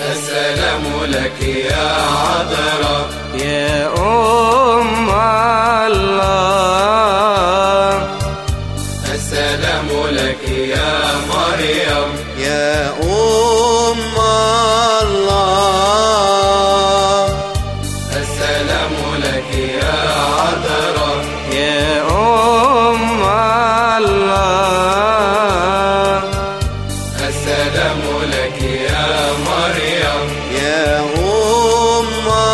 السلام لك يا عذراء يا أم الله السلام لك يا مريم يا أم الله السلام لك يا عذراء يا أم الله السلام لك يا مريم يا أم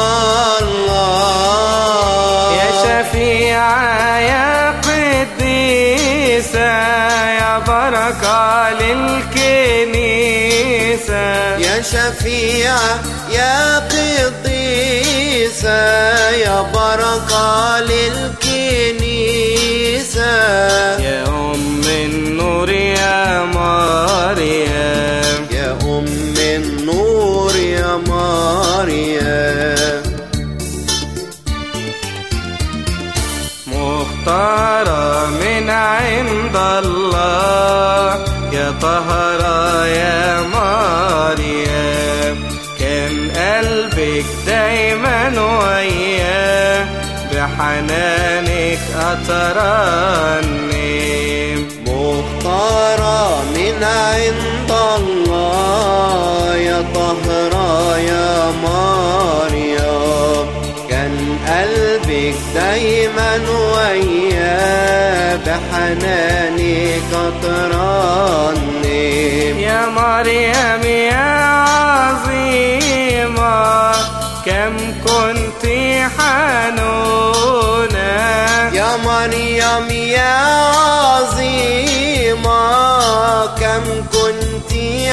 الله يا شفيعة يا قديسة يا بركة للكنيسة يا شفيعة يا قديسة يا بركة للكنيسة يا أم النور يا مريم يا أم النور يا مريم مختارة من عند الله يا طهرة يا مريم كان قلبك دايما وياه بحنانك أترنم مختارة من عند الله يا طهرة يا مريم كان قلبك دايما وياه بحنانك ترنم يا مريم يا عظيمة كم كنت حنونة يا مريم يا عظيمة كم كنت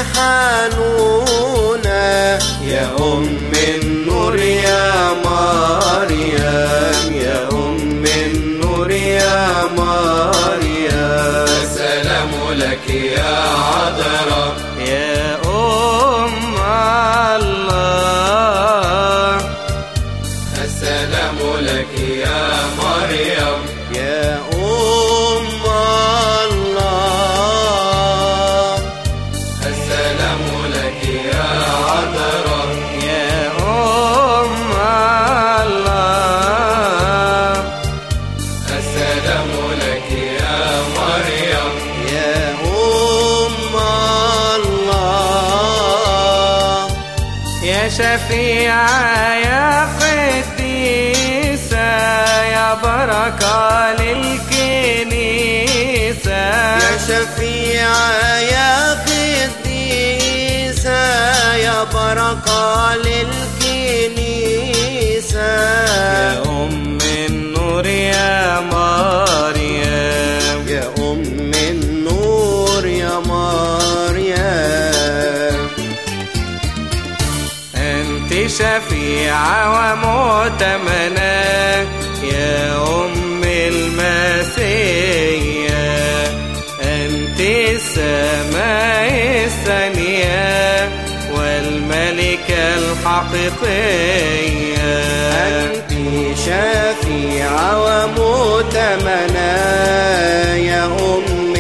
حنونة يا أم النور يا مريم يا أم النور يا مريم السلام لك يا عذراء يا أم الله السلام لك يا مريم يا أم الله السلام لك يا عذراء يا أم الله السلام لك يا مريم يا أم الله يا شفيعة يا قديسة يا بركة للكنيسة يا شفيعة يا قديسة يا بركة للكنيسة يا أم النور يا مريم يا أم النور يا مريم أنت شفيعة ومؤتمنة يا أم المسيح أنت السماء الثانية والملكة الحقيقية أنت شفيعة ومؤتمنة يا أم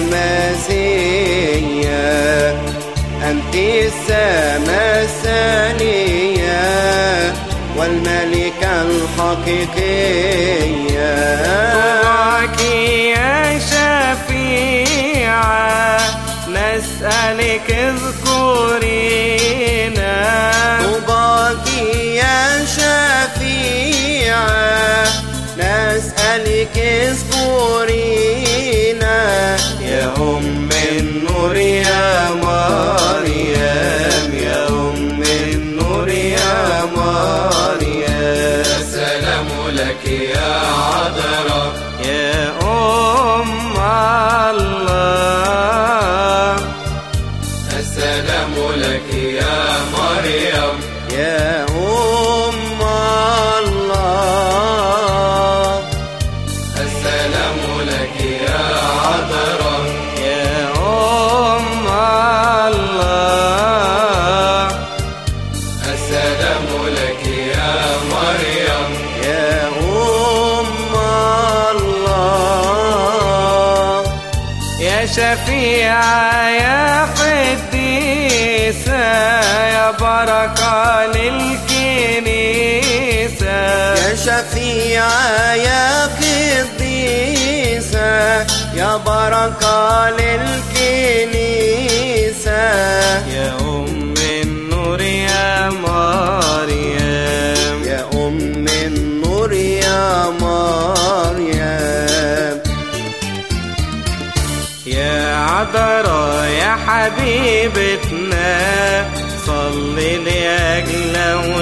المسيح أنت السماء الثانية والملكة الحقيقية طوعك يا شفيعة نسألك اذكرينا طوباك يا شفيعة نسألك اذكرينا يا أم النور يا مريم يا أم النور يا مريم السلام لك يا عذراء يا أم الله السلام لك يا مريم يا أم الله السلام لك يا عذراء يا أم الله السلام لك يا مريم يا أم الله يا شفيعة يا قديسة يا بركة بركة للكنيسة يا شفيعة يا قديسة يا بركة للكنيسة يا أم النور يا مريم يا أم النور يا مريم يا عذراء يا حبيبتنا صلي لأجل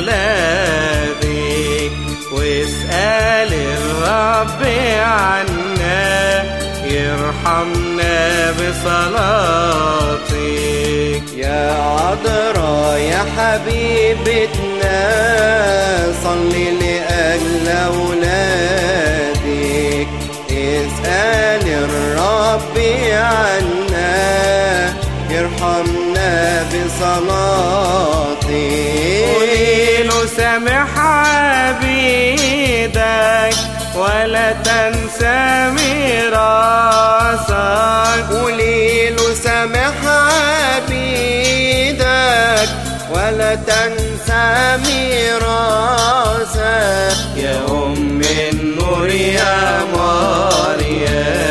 أولادك واسأل الرب عنا يرحمنا بصلاتك يا عذراء يا حبيبتنا صلي لأجل أولادك اسأل الرب عنا يرحمنا بصلاتك قولي له سامح عبيدك ولا تنسى ميراثك قولي له سامح عبيدك ولا تنسى ميراثك يا أم النور يا مريم